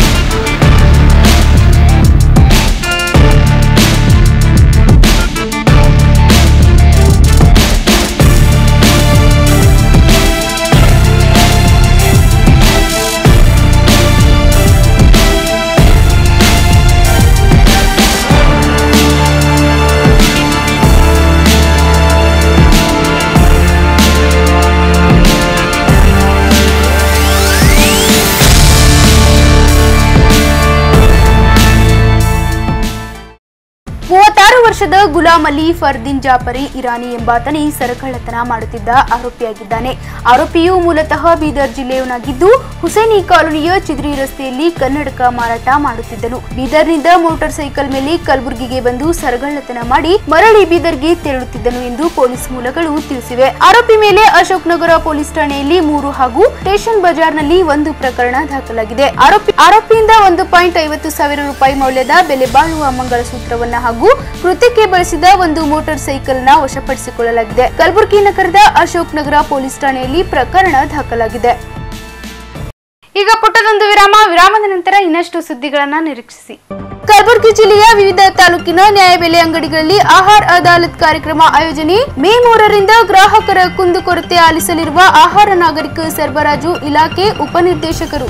ಮೂವತ್ತಾರು ವರ್ಷದ ಗುಲಾಂ ಅಲಿ ಫರ್ದಿನ್ ಜಾಫರಿ ಇರಾನಿ ಎಂಬಾತನೇ ಸರಕಳ್ಳತನ ಮಾಡುತ್ತಿದ್ದ ಆರೋಪಿಯಾಗಿದ್ದಾನೆ ಆರೋಪಿಯು ಮೂಲತಃ ಬೀದರ್ ಜಿಲ್ಲೆಯವನಾಗಿದ್ದು ಹುಸೇನಿ ಕಾಲೋನಿಯ ಚಿದ್ರಿ ರಸ್ತೆಯಲ್ಲಿ ಕನ್ನಡಕ ಮಾರಾಟ ಮಾಡುತ್ತಿದ್ದನು ಬೀದರ್ನಿಂದ ಮೋಟಾರ್ ಸೈಕಲ್ ಮೇಲೆ ಕಲಬುರಗಿಗೆ ಬಂದು ಸರಗಳ್ಳತನ ಮಾಡಿ ಮರಳಿ ಬೀದರ್ಗೆ ತೆರಳುತ್ತಿದ್ದನು ಎಂದು ಪೊಲೀಸ್ ಮೂಲಗಳು ತಿಳಿಸಿವೆ ಆರೋಪಿ ಮೇಲೆ ಅಶೋಕ್ ನಗರ ಪೊಲೀಸ್ ಠಾಣೆಯಲ್ಲಿ ಮೂರು ಹಾಗೂ ಸ್ಟೇಷನ್ ಬಜಾರ್ನಲ್ಲಿ ಒಂದು ಪ್ರಕರಣ ದಾಖಲಾಗಿದೆ ಆರೋಪಿ ಆರೋಪಿಯಿಂದ ಒಂದು ಪಾಯಿಂಟ್ ಐವತ್ತು ಸಾವಿರ ರೂಪಾಯಿ ಮೌಲ್ಯದ ಬೆಲೆ ಬಾಳುವ ಮಂಗಲಸೂತ್ರವನ್ನ ಹಾಗೂ ಕೃತ್ಯಕ್ಕೆ ಬಳಸಿದ ಒಂದು ಮೋಟಾರ್ ಸೈಕಲ್ ನ ವಶಪಡಿಸಿಕೊಳ್ಳಲಾಗಿದೆ ಕಲಬುರಗಿ ನಗರದ ಅಶೋಕ್ ನಗರ ಪೊಲೀಸ್ ಠಾಣೆಯಲ್ಲಿ ಪ್ರಕರಣ ದಾಖಲಾಗಿದೆ ಈಗ ಪುಟ್ಟದೊಂದು ವಿರಾಮ ವಿರಾಮದ ನಂತರ ಇನ್ನಷ್ಟು ಸುದ್ದಿಗಳನ್ನ ನಿರೀಕ್ಷಿಸಿ ಕಲಬುರಗಿ ಜಿಲ್ಲೆಯ ವಿವಿಧ ತಾಲೂಕಿನ ನ್ಯಾಯಬೆಲೆ ಅಂಗಡಿಗಳಲ್ಲಿ ಆಹಾರ ಅದಾಲತ್ ಕಾರ್ಯಕ್ರಮ ಆಯೋಜನೆ ಮೇ ಮೂರರಿಂದ ಗ್ರಾಹಕರ ಕುಂದುಕೊರತೆ ಆಲಿಸಲಿರುವ ಆಹಾರ ನಾಗರಿಕ ಸರಬರಾಜು ಇಲಾಖೆ ಉಪನಿರ್ದೇಶಕರು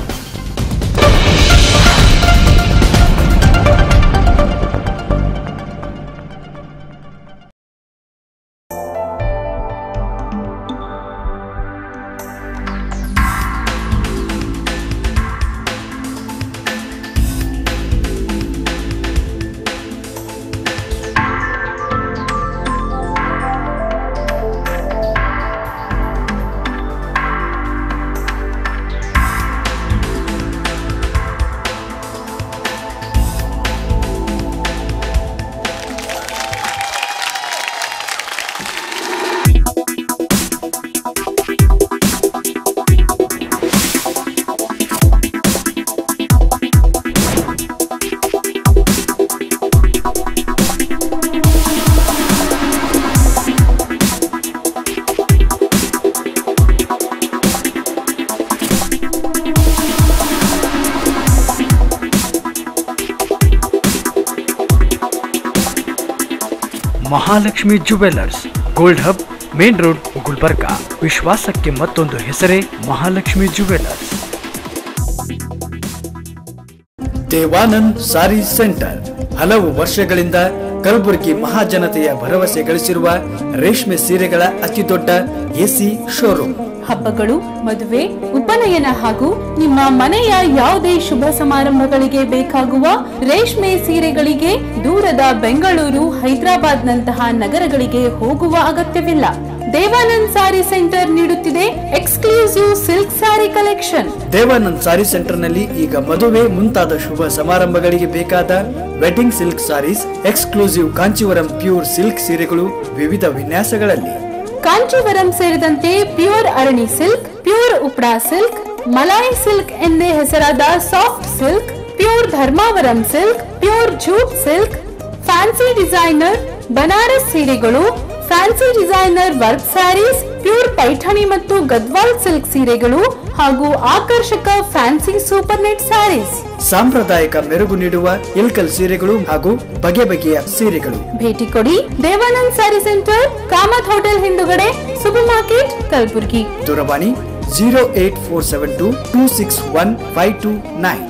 Mahalakshmi jewellers gold hub main road Gulbarga ವಿಶ್ವಾಸಕ್ಕೆ ಮತ್ತೊಂದು ಹೆಸರೇ Mahalakshmi jewellers Devanand sari centre ಹಲವು ವರ್ಷಗಳಿಂದ ಕಲಬುರಗಿ ಮಹಾಜನತೆಯ ಭರವಸೆ ಗಳಿಸಿರುವ ರೇಷ್ಮೆ ಸೀರೆಗಳ ಅತಿದೊಡ್ಡ ಎಸಿ ಶೋರೂಮ್ ಹಬ್ಬಗಳು ಮದುವೆ ಉಪನಯನ ಹಾಗೂ ನಿಮ್ಮ ಮನೆಯ ಯಾವುದೇ ಶುಭ ಸಮಾರಂಭಗಳಿಗೆ ಬೇಕಾಗುವ ರೇಷ್ಮೆ ಸೀರೆಗಳಿಗೆ ದೂರದ ಬೆಂಗಳೂರು ಹೈದರಾಬಾದ್ ನಂತಹ ನಗರಗಳಿಗೆ ಹೋಗುವ ಅಗತ್ಯವಿಲ್ಲ ದೇವಾನಂದ್ ಸಾರಿ ಸೆಂಟರ್ ನೀಡುತ್ತಿದೆ exclusive silk sari collection Devanand sari ಸೆಂಟರ್ನಲ್ಲಿ ಈಗ ಮದುವೆ ಮುಂತಾದ ಶುಭ ಸಮಾರಂಭಗಳಿಗೆ ಬೇಕಾದ wedding silk saris exclusive Kanjeevaram pure silk ಸೀರೆಗಳು ವಿವಿಧ ವಿನ್ಯಾಸಗಳಲ್ಲಿ ಕಾಂಚೀವರಂ ಸೇರಿದಂತೆ pure Arani silk pure Uppada silk malai silk ಎಂದೇ ಹೆಸರಾದ soft silk pure Dharmavaram silk pure jute silk fancy designer Banaras ಸೀರೆಗಳು fancy designer work saris pure Paithani ಮತ್ತು ಗದ್ವಾಲ್ ಸಿಲ್ಕ್ ಸೀರೆಗಳು ಹಾಗೂ ಆಕರ್ಷಕ ಫ್ಯಾನ್ಸಿ ಸೂಪರ್ ನೆಟ್ ಸ್ಯಾರೀಸ್ ಸಾಂಪ್ರದಾಯಿಕ ಮೆರುಗು ನೀಡುವ ಇಲ್ಕಲ್ ಸೀರೆಗಳು ಹಾಗೂ ಬಗೆ ಬಗೆಯ ಸೀರೆಗಳು ಭೇಟಿ ಕೊಡಿ Devanand sari centre Kamath hotel ಹಿಂದುಗಡೆ ಸೂಪರ್ ಮಾರ್ಕೆಟ್ ಕಲಬುರ್ಗಿ ದೂರವಾಣಿ zero eight four seven two two six one five two nine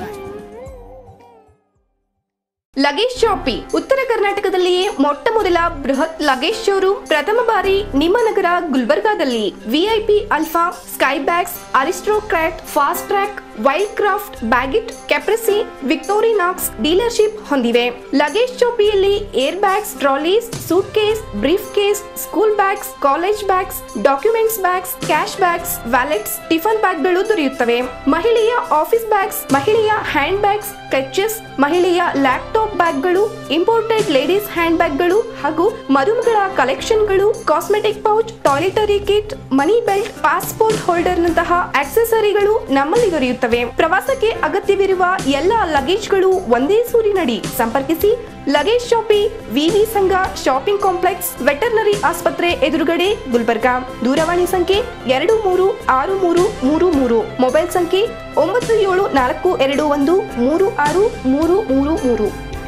luggage shoppe ಉತ್ತರ ಕರ್ನಾಟಕದಲ್ಲಿಯೇ ಮೊಟ್ಟ ಮೊದಲ ಬೃಹತ್ ಲಗೇಜ್ ಶೋರೂಮ್ ಪ್ರಥಮ ಬಾರಿ ನಿಮ್ಮ ನಗರ ಗುಲ್ಬರ್ಗಾದಲ್ಲಿ VIP Alfa sky bags Aristocrat Fastrack Wildcraft Baggit Caprese Victorinox dealership ಹೊಂದಿವೆ ಲಗೇಜ್ ಶಾಪಿಯಲ್ಲಿ air bags trolleys suitcase briefcase school bags college bags documents bags cash bags wallets tiffin ಬ್ಯಾಗ್ಗಳು ದೊರೆಯುತ್ತವೆ ಮಹಿಳೆಯ office bags ಮಹಿಳೆಯ hand handbags clutches ಮಹಿಳೆಯ laptop ಬ್ಯಾಗ್ಗಳು imported ladies hand ಬ್ಯಾಗ್ಗಳು ಹಾಗೂ ಮರುಮಗಳ ಕಲೆಕ್ಷನ್ಗಳು cosmetic pouch toiletry kit money belt passport ಹೋಲ್ಡರ್ನಂತಹ ಆಕ್ಸೆಸರಿಗಳು ನಮ್ಮಲ್ಲಿ ದೊರೆಯುತ್ತವೆ ಪ್ರವಾಸಕ್ಕೆ ಅಗತ್ಯವಿರುವ ಎಲ್ಲ ಲಗೇಜ್ಗಳು ಒಂದೇ ಸೂರಿನಡಿ ಸಂಪರ್ಕಿಸಿ ಲಗೇಜ್ ಶಾಪಿ ವಿವಿ ಸಂಘ ಶಾಪಿಂಗ್ ಕಾಂಪ್ಲೆಕ್ಸ್ ವೆಟರ್ನರಿ ಆಸ್ಪತ್ರೆ ಎದುರುಗಡೆ ಗುಲ್ಬರ್ಗಾ ದೂರವಾಣಿ ಸಂಖ್ಯೆ ಎರಡು ಮೂರು ಆರು ಮೂರು ಮೂರು ಮೂರು ಮೊಬೈಲ್ ಸಂಖ್ಯೆ ಒಂಬತ್ತು ಏಳು ನಾಲ್ಕು ಎರಡು ಒಂದು ಮೂರು ಆರು ಮೂರು ಮೂರು ಮೂರು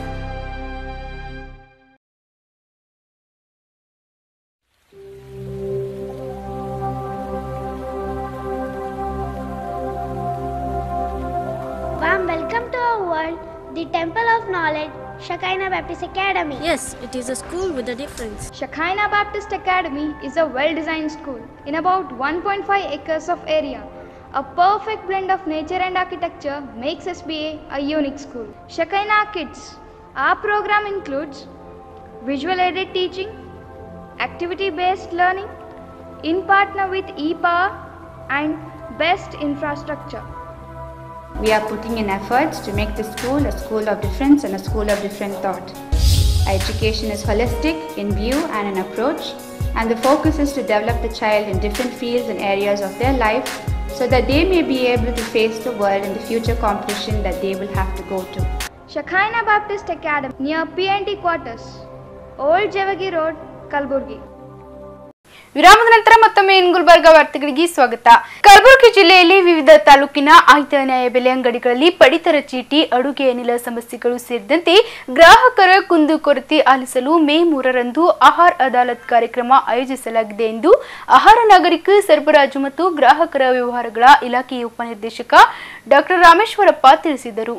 Warm welcome to our world, the Temple of Knowledge, Shekinah Baptist Academy. Yes, it is a school with a difference. Shekinah Baptist Academy is a well designed school in about 1.5 acres of area. A perfect blend of nature and architecture makes SBA a unique school. Shekinah Kids. Our program includes visual aided teaching, activity based learning, in partner with ePower, and best infrastructure. We are putting in efforts to make this school a school of difference and a school of different thought. Our education is holistic in view and in approach, and the focus is to develop the child in different fields and areas of their life so that they may be able to face the world in the future competition that they will have to go to. Shekinah Baptist Academy near PNT quarters, Old Javagi Road, Kalburgi. ವಿರಾಮದ ನಂತರ ಮತ್ತೊಮ್ಮೆ ಇನ್ ಗುಲ್ಬರ್ಗ ವಾರ್ತೆಗಳಿಗೆ ಸ್ವಾಗತ ಕಲಬುರಗಿ ಜಿಲ್ಲೆಯಲ್ಲಿ ವಿವಿಧ ತಾಲೂಕಿನ ಆಯ್ದ ನ್ಯಾಯಬೆಲೆ ಅಂಗಡಿಗಳಲ್ಲಿ ಪಡಿತರ ಚೀಟಿ ಅಡುಗೆ ಅನಿಲ ಸಮಸ್ಯೆಗಳು ಸೇರಿದಂತೆ ಗ್ರಾಹಕರ ಕುಂದುಕೊರತೆ ಆಲಿಸಲು ಮೇ ಮೂರರಂದು ಆಹಾರ ಅದಾಲತ್ ಕಾರ್ಯಕ್ರಮ ಆಯೋಜಿಸಲಾಗಿದೆ ಎಂದು ಆಹಾರ ನಾಗರಿಕ ಸರಬರಾಜು ಮತ್ತು ಗ್ರಾಹಕರ ವ್ಯವಹಾರಗಳ ಇಲಾಖೆಯ ಉಪನಿರ್ದೇಶಕ ಡಾಕ್ಟರ್ ರಾಮೇಶ್ವರಪ್ಪ ತಿಳಿಸಿದರು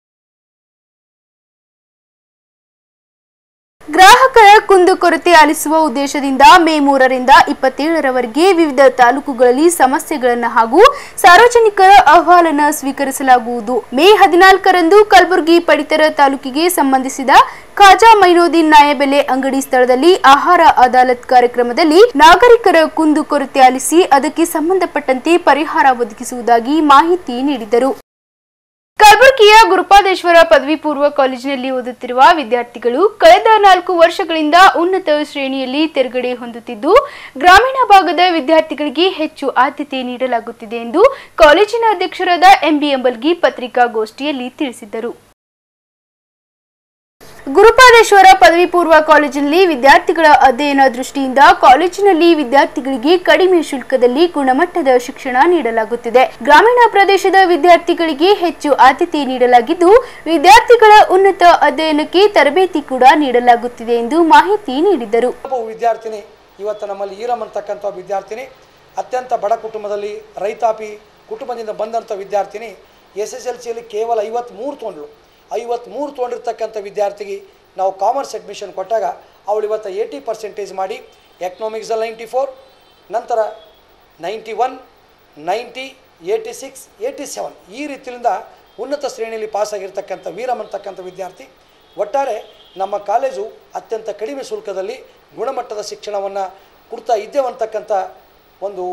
ಗ್ರಾಹಕರ ಕುಂದುಕೊರತೆ ಆಲಿಸುವ ಉದ್ದೇಶದಿಂದ ಮೇ ಮೂರರಿಂದ ಇಪ್ಪತ್ತೇಳರವರೆಗೆ ವಿವಿಧ ತಾಲೂಕುಗಳಲ್ಲಿ ಸಮಸ್ಯೆಗಳನ್ನು ಹಾಗೂ ಸಾರ್ವಜನಿಕರ ಅಹವಾಲನ್ನು ಸ್ವೀಕರಿಸಲಾಗುವುದು ಮೇ ಹದಿನಾಲ್ಕರಂದು ಕಲಬುರಗಿ ಪಡಿತರ ತಾಲೂಕಿಗೆ ಸಂಬಂಧಿಸಿದ ಖಾಜಾ ಮೈನೋದ್ದೀನ್ ನ್ಯಾಯಬೆಲೆ ಅಂಗಡಿ ಸ್ಥಳದಲ್ಲಿ ಆಹಾರ ಅದಾಲತ್ ಕಾರ್ಯಕ್ರಮದಲ್ಲಿ ನಾಗರಿಕರ ಕುಂದುಕೊರತೆ ಆಲಿಸಿ ಅದಕ್ಕೆ ಸಂಬಂಧಪಟ್ಟಂತೆ ಪರಿಹಾರ ಒದಗಿಸುವುದಾಗಿ ಮಾಹಿತಿ ನೀಡಿದರು ಕಲಬುರಗಿಯ ಗುರುಪಾದೇಶ್ವರ ಪದವಿ ಪೂರ್ವ ಕಾಲೇಜಿನಲ್ಲಿ ಓದುತ್ತಿರುವ ವಿದ್ಯಾರ್ಥಿಗಳು ಕಳೆದ ನಾಲ್ಕು ವರ್ಷಗಳಿಂದ ಉನ್ನತ ಶ್ರೇಣಿಯಲ್ಲಿ ತೆರಗಡೆ ಹೊಂದುತ್ತಿದ್ದು ಗ್ರಾಮೀಣ ಭಾಗದ ವಿದ್ಯಾರ್ಥಿಗಳಿಗೆ ಹೆಚ್ಚು ಆದ್ಯತೆ ನೀಡಲಾಗುತ್ತಿದೆ ಎಂದು ಕಾಲೇಜಿನ ಅಧ್ಯಕ್ಷರಾದ ಎಂಬಿ ಎಂಬಲ್ಗಿ ಪತ್ರಿಕಾಗೋಷ್ಠಿಯಲ್ಲಿ ತಿಳಿಸಿದರು ಗುರುಪಾದೇಶ್ವರ ಪದವಿ ಪೂರ್ವ ಕಾಲೇಜಿನಲ್ಲಿ ವಿದ್ಯಾರ್ಥಿಗಳ ಅಧ್ಯಯನ ದೃಷ್ಟಿಯಿಂದ ಕಾಲೇಜಿನಲ್ಲಿ ವಿದ್ಯಾರ್ಥಿಗಳಿಗೆ ಕಡಿಮೆ ಶುಲ್ಕದಲ್ಲಿ ಗುಣಮಟ್ಟದ ಶಿಕ್ಷಣ ನೀಡಲಾಗುತ್ತಿದೆ ಗ್ರಾಮೀಣ ಪ್ರದೇಶದ ವಿದ್ಯಾರ್ಥಿಗಳಿಗೆ ಹೆಚ್ಚು ಆದ್ಯತೆ ನೀಡಲಾಗಿದ್ದು ವಿದ್ಯಾರ್ಥಿಗಳ ಉನ್ನತ ಅಧ್ಯಯನಕ್ಕೆ ತರಬೇತಿ ಕೂಡ ನೀಡಲಾಗುತ್ತಿದೆ ಎಂದು ಮಾಹಿತಿ ನೀಡಿದರು ಒಬ್ಬ ವಿದ್ಯಾರ್ಥಿನಿ ಇವತ್ತು ನಮ್ಮಲ್ಲಿ ಈರಮ್ ಅಂತಕ್ಕಂಥ ಒಬ್ಬ ವಿದ್ಯಾರ್ಥಿನಿ ಅತ್ಯಂತ ಬಡ ಕುಟುಂಬದಲ್ಲಿ ರೈತಾಪಿ ಕುಟುಂಬದಿಂದ ಬಂದಂಥ ವಿದ್ಯಾರ್ಥಿನಿ ಎಸ್ ಎಸ್ ಎಲ್ ಸಿಯಲ್ಲಿ ಕೇವಲ ಐವತ್ತ್ಮೂರು ತೊಗೊಂಡ್ಳು ಐವತ್ತ್ಮೂರು ತೊಗೊಂಡಿರ್ತಕ್ಕಂಥ ವಿದ್ಯಾರ್ಥಿಗೆ ನಾವು ಕಾಮರ್ಸ್ ಅಡ್ಮಿಷನ್ ಕೊಟ್ಟಾಗ ಅವಳು ಇವತ್ತು ಏಯ್ಟಿ ಪರ್ಸೆಂಟೇಜ್ ಮಾಡಿ ಎಕನಾಮಿಕ್ಸಲ್ಲಿ ನೈಂಟಿ ಫೋರ್ ನಂತರ ninety one ninety eighty six eighty seven ಈ ರೀತಿಯಿಂದ ಉನ್ನತ ಶ್ರೇಣಿಯಲ್ಲಿ ಪಾಸಾಗಿರ್ತಕ್ಕಂಥ ವೀರಮ್ ಅಂತಕ್ಕಂಥ ವಿದ್ಯಾರ್ಥಿ ಒಟ್ಟಾರೆ ನಮ್ಮ ಕಾಲೇಜು ಅತ್ಯಂತ ಕಡಿಮೆ ಶುಲ್ಕದಲ್ಲಿ ಗುಣಮಟ್ಟದ ಶಿಕ್ಷಣವನ್ನು ಕೊಡ್ತಾ ಇದ್ದೇವೆ ಅಂತಕ್ಕಂಥ ಒಂದು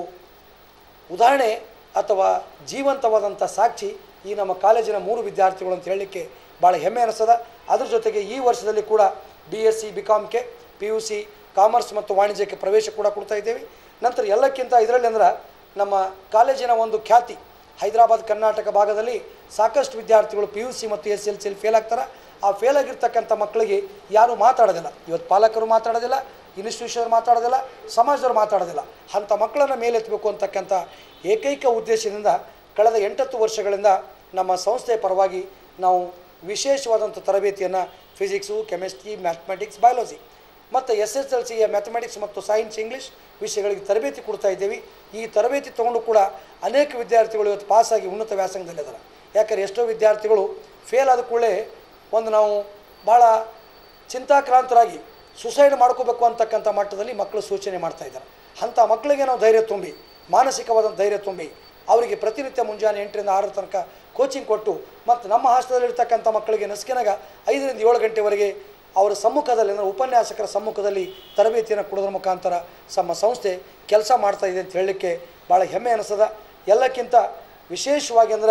ಉದಾಹರಣೆ ಅಥವಾ ಜೀವಂತವಾದಂಥ ಸಾಕ್ಷಿ ಈ ನಮ್ಮ ಕಾಲೇಜಿನ ಮೂರು ವಿದ್ಯಾರ್ಥಿಗಳು ಅಂತ ಹೇಳಲಿಕ್ಕೆ ಭಾಳ ಹೆಮ್ಮೆ ಅನಿಸ್ತದ ಅದ್ರ ಜೊತೆಗೆ ಈ ವರ್ಷದಲ್ಲಿ ಕೂಡ ಬಿ ಎಸ್ ಸಿ ಬಿ ಕಾಮ್ಗೆ ಪಿ ಯು ಸಿ ಕಾಮರ್ಸ್ ಮತ್ತು ವಾಣಿಜ್ಯಕ್ಕೆ ಪ್ರವೇಶ ಕೂಡ ಕೊಡ್ತಾ ಇದ್ದೇವೆ ನಂತರ ಎಲ್ಲಕ್ಕಿಂತ ಇದರಲ್ಲಿ ಅಂದ್ರೆ ನಮ್ಮ ಕಾಲೇಜಿನ ಒಂದು ಖ್ಯಾತಿ ಹೈದರಾಬಾದ್ ಕರ್ನಾಟಕ ಭಾಗದಲ್ಲಿ ಸಾಕಷ್ಟು ವಿದ್ಯಾರ್ಥಿಗಳು ಪಿ ಯು ಸಿ ಮತ್ತು ಎಸ್ ಎಲ್ ಸಿಲಿ ಫೇಲ್ ಆಗ್ತಾರೆ ಆ ಫೇಲ್ ಆಗಿರ್ತಕ್ಕಂಥ ಮಕ್ಕಳಿಗೆ ಯಾರೂ ಮಾತಾಡೋದಿಲ್ಲ ಇವತ್ತು ಪಾಲಕರು ಮಾತಾಡೋದಿಲ್ಲ ಇನ್ಸ್ಟಿಟ್ಯೂಷನ್ ಮಾತಾಡೋದಿಲ್ಲ ಸಮಾಜದವ್ರು ಮಾತಾಡೋದಿಲ್ಲ ಅಂಥ ಮಕ್ಕಳನ್ನು ಮೇಲೆತ್ತಬೇಕು ಅಂತಕ್ಕಂಥ ಏಕೈಕ ಉದ್ದೇಶದಿಂದ ಕಳೆದ ಎಂಟತ್ತು ವರ್ಷಗಳಿಂದ ನಮ್ಮ ಸಂಸ್ಥೆಯ ಪರವಾಗಿ ನಾವು ವಿಶೇಷವಾದಂಥ ತರಬೇತಿಯನ್ನು ಫಿಸಿಕ್ಸು ಕೆಮಿಸ್ಟ್ರಿ ಮ್ಯಾಥಮೆಟಿಕ್ಸ್ ಬಯಾಲಜಿ ಮತ್ತು ಎಸ್ ಎಸ್ ಎಲ್ ಸಿಯ ಮ್ಯಾಥಮೆಟಿಕ್ಸ್ ಮತ್ತು ಸೈನ್ಸ್ ಇಂಗ್ಲೀಷ್ ವಿಷಯಗಳಿಗೆ ತರಬೇತಿ ಕೊಡ್ತಾ ಇದ್ದೇವೆ ಈ ತರಬೇತಿ ತೊಗೊಂಡು ಕೂಡ ಅನೇಕ ವಿದ್ಯಾರ್ಥಿಗಳು ಇವತ್ತು ಪಾಸಾಗಿ ಉನ್ನತ ವ್ಯಾಸಂಗದಲ್ಲಿದ್ದಾರೆ ಯಾಕಂದರೆ ಎಷ್ಟೋ ವಿದ್ಯಾರ್ಥಿಗಳು ಫೇಲ್ ಆದ ಕೂಡಲೇ ಒಂದು ನಾವು ಭಾಳ ಚಿಂತಾಕ್ರಾಂತರಾಗಿ ಸುಸೈಡ್ ಮಾಡ್ಕೋಬೇಕು ಅಂತಕ್ಕಂಥ ಮಟ್ಟದಲ್ಲಿ ಮಕ್ಕಳು ಸೂಚನೆ ಮಾಡ್ತಾ ಇದ್ದಾರೆ ಅಂಥ ಮಕ್ಕಳಿಗೆ ನಾವು ಧೈರ್ಯ ತುಂಬಿ ಮಾನಸಿಕವಾದ ಧೈರ್ಯ ತುಂಬಿ ಅವರಿಗೆ ಪ್ರತಿನಿತ್ಯ ಮುಂಜಾನೆ ಎಂಟರಿಂದ ಆರರ ತನಕ ಕೋಚಿಂಗ್ ಕೊಟ್ಟು ಮತ್ತು ನಮ್ಮ ಹಾಸ್ಟೆಲಲ್ಲಿರ್ತಕ್ಕಂಥ ಮಕ್ಕಳಿಗೆ ನಸ್ಕಿನಾಗ ಐದರಿಂದ ಏಳು ಗಂಟೆವರೆಗೆ ಅವರ ಸಮ್ಮುಖದಲ್ಲಿ ಅಂದರೆ ಉಪನ್ಯಾಸಕರ ಸಮ್ಮುಖದಲ್ಲಿ ತರಬೇತಿಯನ್ನು ಕೊಡೋದ್ರ ಮುಖಾಂತರ ನಮ್ಮ ಸಂಸ್ಥೆ ಕೆಲಸ ಮಾಡ್ತಾ ಇದೆ ಅಂತ ಹೇಳಲಿಕ್ಕೆ ಭಾಳ ಹೆಮ್ಮೆ ಅನಿಸ್ತದ ಎಲ್ಲಕ್ಕಿಂತ ವಿಶೇಷವಾಗಿ ಅಂದ್ರೆ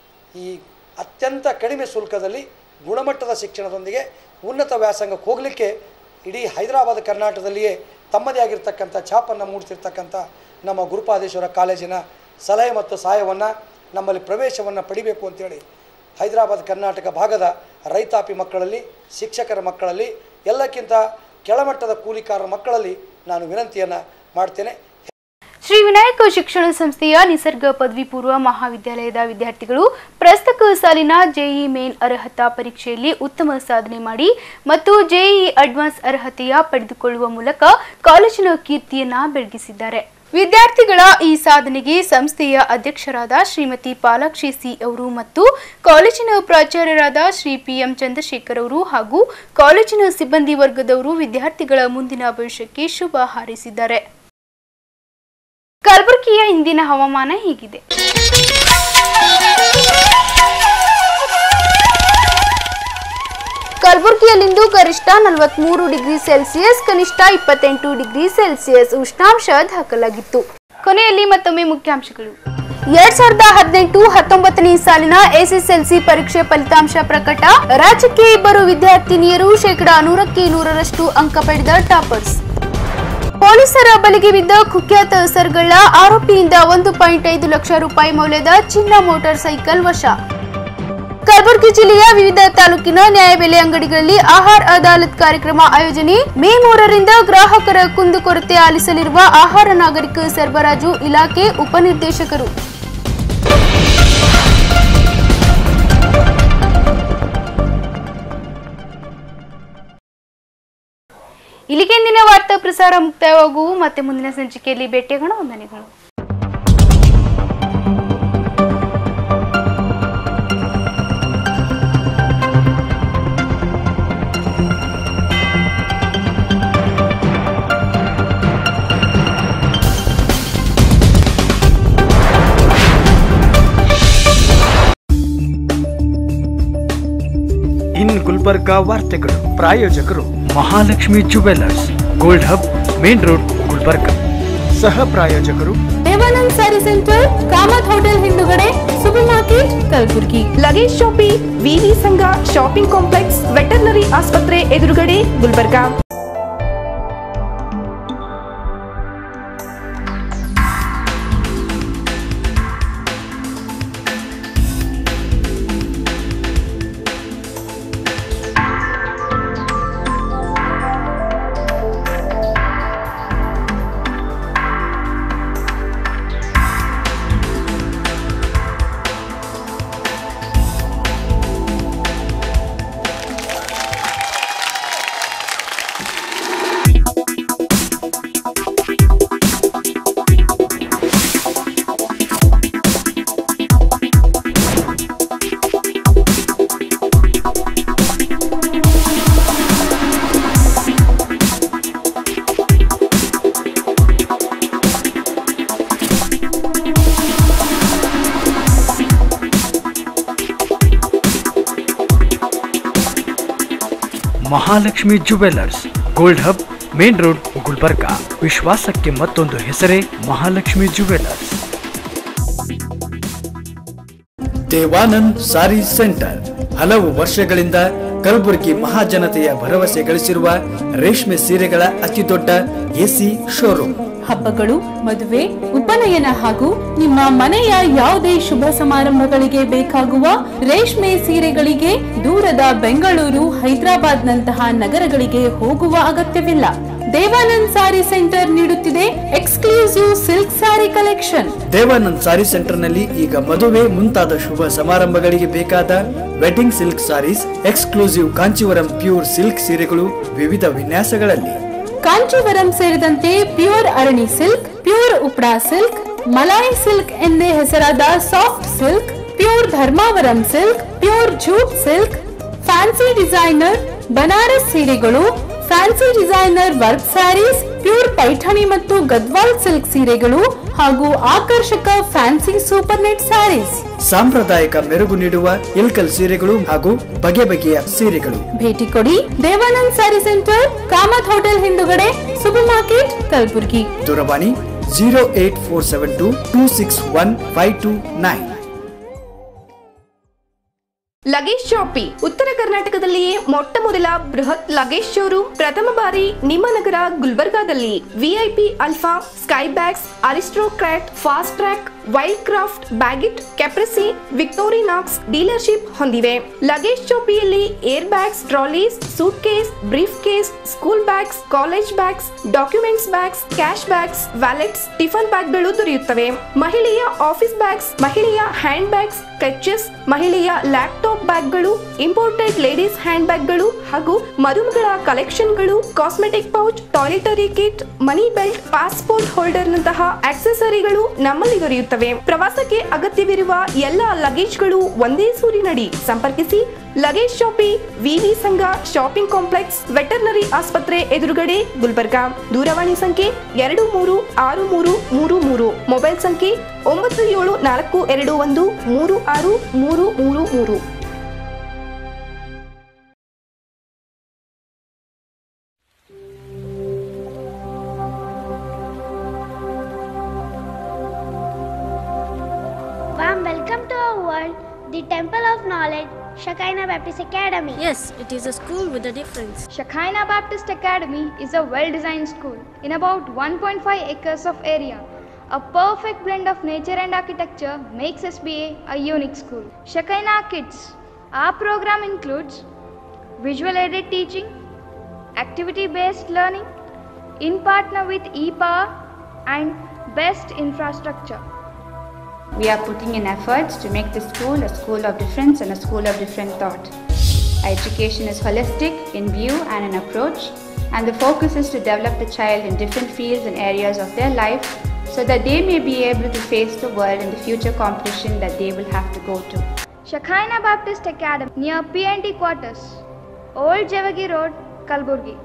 ಈ ಅತ್ಯಂತ ಕಡಿಮೆ ಶುಲ್ಕದಲ್ಲಿ ಗುಣಮಟ್ಟದ ಶಿಕ್ಷಣದೊಂದಿಗೆ ಉನ್ನತ ವ್ಯಾಸಂಗಕ್ಕೆ ಹೋಗಲಿಕ್ಕೆ ಇಡೀ ಹೈದರಾಬಾದ್ ಕರ್ನಾಟಕದಲ್ಲಿಯೇ ತಮ್ಮದೇ ಆಗಿರ್ತಕ್ಕಂಥ ಛಾಪನ್ನು ಮೂಡಿಸಿರ್ತಕ್ಕಂಥ ನಮ್ಮ ಗುರುಪಾದೇಶ್ವರ ಕಾಲೇಜಿನ ಸಲಹೆ ಮತ್ತು ಸಹಾಯವನ್ನು ನಮ್ಮಲ್ಲಿ ಪ್ರವೇಶವನ್ನು ಪಡಿಬೇಕು ಅಂತೇಳಿ ಹೈದರಾಬಾದ್ ಕರ್ನಾಟಕ ಭಾಗದ ರೈತಾಪಿ ಮಕ್ಕಳಲ್ಲಿ ಶಿಕ್ಷಕರ ಮಕ್ಕಳಲ್ಲಿ ಎಲ್ಲಕ್ಕಿಂತ ಕೆಳಮಟ್ಟದ ಕೂಲಿಕಾರರ ಮಕ್ಕಳಲ್ಲಿ ನಾನು ವಿನಂತಿಯನ್ನು ಮಾಡ್ತೇನೆ ಶ್ರೀ ವಿನಾಯಕ ಶಿಕ್ಷಣ ಸಂಸ್ಥೆಯ ನಿಸರ್ಗ ಪದವಿ ಪೂರ್ವ ಮಹಾವಿದ್ಯಾಲಯದ ವಿದ್ಯಾರ್ಥಿಗಳು ಪ್ರಸಕ್ತ ಸಾಲಿನ ಜೆಇ ಮೇನ್ ಅರ್ಹತಾ ಪರೀಕ್ಷೆಯಲ್ಲಿ ಉತ್ತಮ ಸಾಧನೆ ಮಾಡಿ ಮತ್ತು ಜೆಇ ಅಡ್ವಾನ್ಸ್ ಅರ್ಹತೆಯ ಪಡೆದುಕೊಳ್ಳುವ ಮೂಲಕ ಕಾಲೇಜಿನ ಕೀರ್ತಿಯನ್ನ ಬೆಳಗಿಸಿದ್ದಾರೆ ವಿದ್ಯಾರ್ಥಿಗಳ ಈ ಸಾಧನೆಗೆ ಸಂಸ್ಥೆಯ ಅಧ್ಯಕ್ಷರಾದ ಶ್ರೀಮತಿ ಪಾಲಾಕ್ಷಿ ಸಿ ಅವರು ಮತ್ತು ಕಾಲೇಜಿನ ಪ್ರಾಚಾರ್ಯರಾದ ಶ್ರೀ ಪಿಎಂ ಚಂದ್ರಶೇಖರ್ ಅವರು ಹಾಗೂ ಕಾಲೇಜಿನ ಸಿಬ್ಬಂದಿ ವರ್ಗದವರು ವಿದ್ಯಾರ್ಥಿಗಳ ಮುಂದಿನ ಭವಿಷ್ಯಕ್ಕೆ ಶುಭ ಹಾರೈಸಿದ್ದಾರೆ ಕಲಬುರಗಿಯ ಇಂದಿನ ಹವಾಮಾನ ಹೀಗಿದೆ ಕಲಬುರಗಿಯಲ್ಲಿಂದು ಗರಿಷ್ಠ ನಲವತ್ಮೂರು ಡಿಗ್ರಿ ಸೆಲ್ಸಿಯಸ್ ಕನಿಷ್ಠ ಇಪ್ಪತ್ತೆಂಟು ಡಿಗ್ರಿ ಸೆಲ್ಸಿಯಸ್ ಉಷ್ಣಾಂಶ ದಾಖಲಾಗಿತ್ತು ಕೊನೆಯಲ್ಲಿ ಮತ್ತೊಮ್ಮೆ ಮುಖ್ಯಾಂಶಗಳು ಎರಡ್ ಸಾವಿರದ ಹದಿನೆಂಟು ಹತ್ತೊಂಬತ್ತನೇ ಸಾಲಿನ ಎಸ್ಎಸ್ಎಲ್ಸಿ ಪರೀಕ್ಷೆ ಫಲಿತಾಂಶ ಪ್ರಕಟ ರಾಜ್ಯಕ್ಕೆ ಇಬ್ಬರು ವಿದ್ಯಾರ್ಥಿನಿಯರು ಶೇಕಡಾ ನೂರಕ್ಕೆ ನೂರರಷ್ಟು ಅಂಕ ಪಡೆದ ಟಾಪರ್ಸ್ ಪೊಲೀಸರ ಬಲಿಗೆ ಬಿದ್ದ ಕುಖ್ಯಾತ ಸರ್ಗಳ ಆರೋಪಿಯಿಂದ ಒಂದು ಪಾಯಿಂಟ್ ಐದು ಲಕ್ಷ ರೂಪಾಯಿ ಮೌಲ್ಯದ ಚಿನ್ನ ಮೋಟಾರ್ ಸೈಕಲ್ ವಶ ಕಲಬುರಗಿ ಜಿಲ್ಲೆಯ ವಿವಿಧ ತಾಲೂಕಿನ ನ್ಯಾಯಬೆಲೆ ಅಂಗಡಿಗಳಲ್ಲಿ ಆಹಾರ ಅದಾಲತ್ ಕಾರ್ಯಕ್ರಮ ಆಯೋಜನೆ ಮೇ ಮೂರರಿಂದ ಗ್ರಾಹಕರ ಕುಂದುಕೊರತೆ ಆಲಿಸಲಿರುವ ಆಹಾರ ನಾಗರಿಕ ಸರಬರಾಜು ಇಲಾಖೆ ಉಪನಿರ್ದೇಶಕರು ಇಲ್ಲಿಗೆ ಇಂದಿನ ವಾರ್ತಾ ಪ್ರಸಾರ ಮುಕ್ತಾಯವಾಗುವು ಮತ್ತೆ ಮುಂದಿನ ಸಂಚಿಕೆಯಲ್ಲಿ ಭೇಟಿಯಾಗೋಣ ವಂದನೆಗಳು ಇನ್ ಗುಲ್ಬರ್ಗ ವಾರ್ತೆಗಳು ಪ್ರಾಯೋಜಕರು Mahalakshmi jewellers gold hub main road Gulbarga ಸಹ ಪ್ರಾಯೋಜಕರು Devanand sari centre Kamath hotel ಹಿಂದುಗಡೆ super market Kalaburagi luggage shoppe ವಿವಿ ಸಂಘ ಶಾಪಿಂಗ್ ಕಾಂಪ್ಲೆಕ್ಸ್ ವೆಟರ್ನರಿ ಆಸ್ಪತ್ರೆ ಎದುರುಗಡೆ Gulbarga Mahalakshmi jewellers gold hub main road Gulbarga ವಿಶ್ವಾಸಕ್ಕೆ ಮತ್ತೊಂದು ಹೆಸರೇ Mahalakshmi jewellers Devanand sari centre ಹಲವು ವರ್ಷಗಳಿಂದ ಕಲಬುರಗಿ ಮಹಾಜನತೆಯ ಭರವಸೆ ಗಳಿಸಿರುವ ರೇಷ್ಮೆ ಸೀರೆಗಳ ಅತಿದೊಡ್ಡ ಎಸಿ ಶೋರೂಮ್ ಹಬ್ಬಗಳು ಮದುವೆ ಉಪನಯನ ಹಾಗೂ ನಿಮ್ಮ ಮನೆಯ ಯಾವುದೇ ಶುಭ ಸಮಾರಂಭಗಳಿಗೆ ಬೇಕಾಗುವ ರೇಷ್ಮೆ ಸೀರೆಗಳಿಗೆ ದೂರದ ಬೆಂಗಳೂರು ಹೈದರಾಬಾದ್ ನಂತಹ ನಗರಗಳಿಗೆ ಹೋಗುವ ಅಗತ್ಯವಿಲ್ಲ ದೇವಾನಂದ್ ಸಾರಿ ಸೆಂಟರ್ ನೀಡುತ್ತಿದೆ exclusive silk sari collection Devanand sari ಸೆಂಟರ್ನಲ್ಲಿ ಈಗ ಮದುವೆ ಮುಂತಾದ ಶುಭ ಸಮಾರಂಭಗಳಿಗೆ ಬೇಕಾದ wedding silk saris exclusive Kanjeevaram pure silk ಸೀರೆಗಳು ವಿವಿಧ ವಿನ್ಯಾಸಗಳಲ್ಲಿ ಕಾಂಚೀವರಂ ಸೇರಿದಂತೆ pure Arani silk pure Uppada silk malai silk ಎಂದೇ ಹೆಸರಾದ soft silk pure Dharmavaram silk pure jute silk fancy designer Banaras ಸೀರೆಗಳು fancy designer work saris pure Paithani ಮತ್ತು ಗದ್ವಾಲ್ ಸಿಲ್ಕ್ ಸೀರೆಗಳು ಹಾಗೂ ಆಕರ್ಷಕ ಫ್ಯಾನ್ಸಿ ಸೂಪರ್ ನೆಟ್ ಸ್ಯಾರೀಸ್ ಸಾಂಪ್ರದಾಯಿಕ ಮೆರುಗು ನೀಡುವ ಇಲ್ಕಲ್ ಸೀರೆಗಳು ಹಾಗೂ ಬಗೆ ಬಗೆಯ ಸೀರೆಗಳು ಭೇಟಿ ಕೊಡಿ Devanand sari centre Kamath hotel ಹಿಂದುಗಡೆ ಸೂಪರ್ ಮಾರ್ಕೆಟ್ ಕಲಬುರ್ಗಿ ದೂರವಾಣಿ zero eight four seven two two six one five two nine luggage shoppe ಉತ್ತರ ಕರ್ನಾಟಕದಲ್ಲಿಯೇ ಮೊಟ್ಟ ಮೊದಲ ಬೃಹತ್ ಲಗೇಜ್ ಶೋರೂಮ್ ಪ್ರಥಮ ಬಾರಿ ನಿಮ್ಮ ನಗರ ಗುಲ್ಬರ್ಗಾದಲ್ಲಿ VIP Alfa sky bags Aristocrat Fastrack Wildcraft Baggit Caprese Victorinox dealership ಹೊಂದಿವೆ ಲಗೇಜ್ ಶಾಪಿಯಲ್ಲಿ air bags trolleys suitcase briefcase school bags college bags documents bags cash bags wallets tiffin ಬ್ಯಾಗ್ಗಳು ದೊರೆಯುತ್ತವೆ ಮಹಿಳೆಯ office bags ಮಹಿಳೆಯ hand bags clutches ಮಹಿಳೆಯ laptop ಬ್ಯಾಗ್ಗಳು imported ladies hand ಬ್ಯಾಗ್ಗಳು ಹಾಗೂ ಮರುಮಗಳ ಕಲೆಕ್ಷನ್ಗಳು cosmetic pouch toiletry kit money belt passport ಹೋಲ್ಡರ್ನಂತಹ ಆಕ್ಸೆಸರಿಗಳು ನಮ್ಮಲ್ಲಿ ದೊರೆಯುತ್ತವೆ ಪ್ರವಾಸಕ್ಕೆ ಅಗತ್ಯವಿರುವ ಎಲ್ಲ ಲಗೇಜ್ಗಳು ಒಂದೇ ಸೂರಿನಡಿ ಸಂಪರ್ಕಿಸಿ ಲಗೇಜ್ ಶಾಪಿ ವಿವಿ ಸಂಘ ಶಾಪಿಂಗ್ ಕಾಂಪ್ಲೆಕ್ಸ್ ವೆಟರ್ನರಿ ಆಸ್ಪತ್ರೆ ಎದುರುಗಡೆ ಗುಲ್ಬರ್ಗಾ ದೂರವಾಣಿ ಸಂಖ್ಯೆ ಎರಡು ಮೂರು ಆರು ಮೂರು ಮೂರು ಮೂರು ಮೊಬೈಲ್ ಸಂಖ್ಯೆ ಒಂಬತ್ತು ಏಳು ನಾಲ್ಕು ಎರಡು ಒಂದು ಮೂರು ಆರು ಮೂರು ಮೂರು ಮೂರು Warm welcome to our world, the Temple of Knowledge, Shekinah Baptist Academy. Yes, it is a school with a difference. Shekinah Baptist Academy is a well designed school in about 1.5 acres of area. A perfect blend of nature and architecture makes SBA a unique school. Shekinah Kids. Our program includes visual aided teaching, activity based learning, in partner with ePower, and best infrastructure. We are putting in efforts to make this school a school of difference and a school of different thought. Our education is holistic in view and in approach, and the focus is to develop the child in different fields and areas of their life so that they may be able to face the world and the future competition that they will have to go to. Shekinah Baptist Academy near PNT quarters, Old Javagi Road, Kalburgi.